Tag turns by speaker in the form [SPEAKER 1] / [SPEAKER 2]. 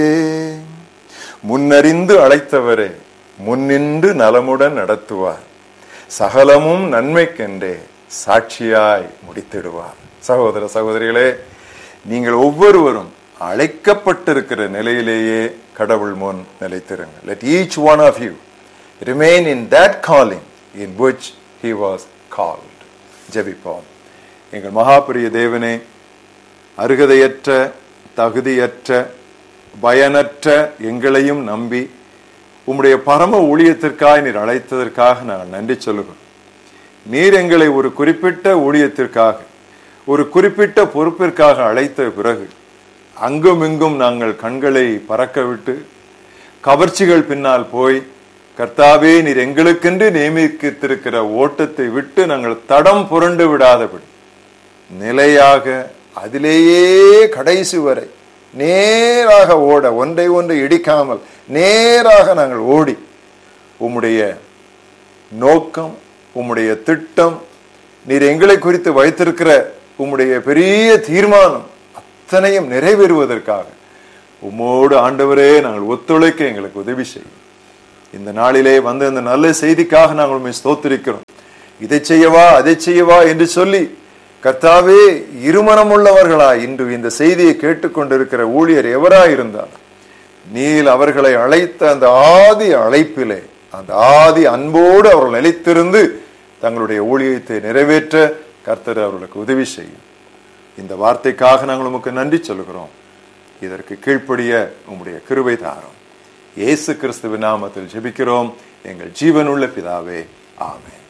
[SPEAKER 1] முன்னறிந்து அழைத்தவரே முன்னின்று நலமுடன் நடத்துவார் சகலமும் நன்மைக்கென்றே சாட்சியாய் முடித்திடுவார் சகோதர சகோதரிகளே நீங்கள் ஒவ்வொருவரும் அழைக்கப்பட்டிருக்கிற நிலையிலேயே கடவுள் முன் நிலைத்திருங்கள் let each one of you remain in that calling in which he was called ஜெபிப்போம் எங்கள் மகாபிரிய தேவனே அருகதையற்ற தகுதியற்ற பயனற்ற எங்களையும் நம்பி உம்முடைய பரம ஊழியத்திற்காக நீர் அழைத்ததற்காக நாங்கள் நன்றி சொல்லுகிறோம் நீர் எங்களை ஒரு குறிப்பிட்ட ஊழியத்திற்காக ஒரு குறிப்பிட்ட பொறுப்பிற்காக அழைத்த பிறகு அங்கும் இங்கும் நாங்கள் கண்களை பறக்க விட்டு கவர்ச்சிகள் பின்னால் போய் கர்த்தாவே நீர் எங்களுக்கென்று நியமித்திருக்கிற ஓட்டத்தை விட்டு நாங்கள் தடம் புரண்டு விடாதபடி நிலையாக அதிலேயே கடைசி வரை நேராக ஓட ஒன்றை ஒன்றை இடிக்காமல் நேராக நாங்கள் ஓடி உம்முடைய நோக்கம் உம்முடைய திட்டம் நீர் எங்களை குறித்து வைத்திருக்கிற உம்முடைய பெரிய தீர்மானம் அத்தனையும் நிறைவேறுவதற்காக உம்மோடு ஆண்டவரே நாங்கள் ஒத்துழைக்க எங்களுக்கு உதவி செய்யும் இந்த நாளிலே வந்த இந்த நல்ல செய்திக்காக நாங்கள் உண்மை ஸ்தோத்திரிக்கிறோம் இதை செய்யவா அதை செய்யவா என்று சொல்லி கர்த்தாவே இருமனம் உள்ளவர்களா இன்று இந்த செய்தியை கேட்டுக்கொண்டிருக்கிற ஊழியர் எவராயிருந்தார் நீல் அவர்களை அழைத்த அந்த ஆதி அழைப்பிலே அந்த ஆதி அன்போடு அவர்கள் நிலைத்திருந்து தங்களுடைய ஊழியத்தை நிறைவேற்ற கர்த்தர் அவர்களுக்கு உதவி செய்யும் இந்த வார்த்தைக்காக நாங்கள் உமக்கு நன்றி சொல்கிறோம் இதற்கு கீழ்ப்படிய உம்முடைய கிருபை தாரும் இயேசு கிறிஸ்துவின் நாமத்தில் ஜெபிக்கிறோம் எங்கள் ஜீவனுள்ள பிதாவே ஆமென்